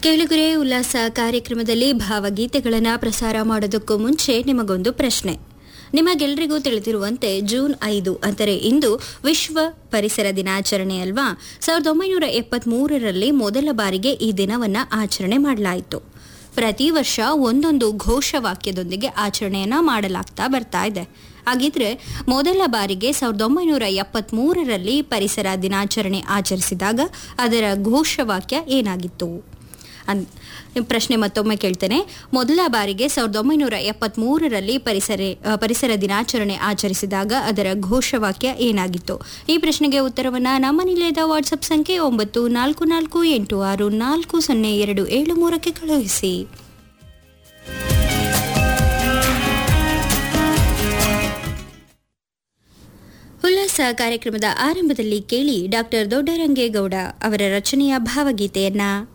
ಕೇಳುಗರೆ ಉಲ್ಲಾಸ ಕಾರ್ಯಕ್ರಮದಲ್ಲಿ ಭಾವಗೀತೆಗಳನ್ನು ಪ್ರಸಾರ ಮಾಡೋದಕ್ಕೂ ಮುಂಚೆ ನಿಮಗೊಂದು ಪ್ರಶ್ನೆ ನಿಮಗೆಲ್ಲರಿಗೂ ತಿಳಿದಿರುವಂತೆ ಜೂನ್ ಐದು ಅಂದರೆ ಇಂದು ವಿಶ್ವ ಪರಿಸರ ದಿನಾಚರಣೆ ಅಲ್ವಾ ಸಾವಿರದ ಒಂಬೈನೂರ ಎಪ್ಪತ್ಮೂರರಲ್ಲಿ ಮೊದಲ ಬಾರಿಗೆ ಈ ದಿನವನ್ನು ಆಚರಣೆ ಮಾಡಲಾಯಿತು ಪ್ರತಿ ವರ್ಷ ಒಂದೊಂದು ಘೋಷವಾಕ್ಯದೊಂದಿಗೆ ಆಚರಣೆಯನ್ನ ಮಾಡಲಾಗ್ತಾ ಬರ್ತಾ ಇದೆ ಹಾಗಿದ್ರೆ ಮೊದಲ ಬಾರಿಗೆ ಸಾವಿರದ ಒಂಬೈನೂರ ಎಪ್ಪತ್ಮೂರರಲ್ಲಿ ಪರಿಸರ ದಿನಾಚರಣೆ ಆಚರಿಸಿದಾಗ ಅದರ ಘೋಷವಾಕ್ಯ ಏನಾಗಿತ್ತು ಅನ್ ಪ್ರಶ್ನೆ ಮತ್ತೊಮ್ಮೆ ಕೇಳ್ತೇನೆ ಮೊದಲ ಬಾರಿಗೆ ಸಾವಿರದ ಒಂಬೈನೂರ ಎಪ್ಪತ್ಮೂರರಲ್ಲಿ ಪರಿಸರ ಆ, ಪರಿಸರ ದಿನಾಚರಣೆ ಆಚರಿಸಿದಾಗ ಅದರ ಘೋಷವಾಕ್ಯ ಏನಾಗಿತ್ತು ಈ ಪ್ರಶ್ನೆಗೆ ಉತ್ತರವನ್ನು ನಮ್ಮ ನಿಲಯದ ವಾಟ್ಸಪ್ ಸಂಖ್ಯೆ ಒಂಬತ್ತು ನಾಲ್ಕು ನಾಲ್ಕು ಎಂಟು ಆರು ನಾಲ್ಕು ಸೊನ್ನೆ ಎರಡು ಏಳು ಮೂರಕ್ಕೆ ಕಳುಹಿಸಿ ಉಲ್ಲಾಸ ಕಾರ್ಯಕ್ರಮದ ಆರಂಭದಲ್ಲಿ ಕೇಳಿ ಡಾಕ್ಟರ್ ದೊಡ್ಡರಂಗೇಗೌಡ ಅವರ ರಚನೆಯ ಭಾವಗೀತೆಯನ್ನ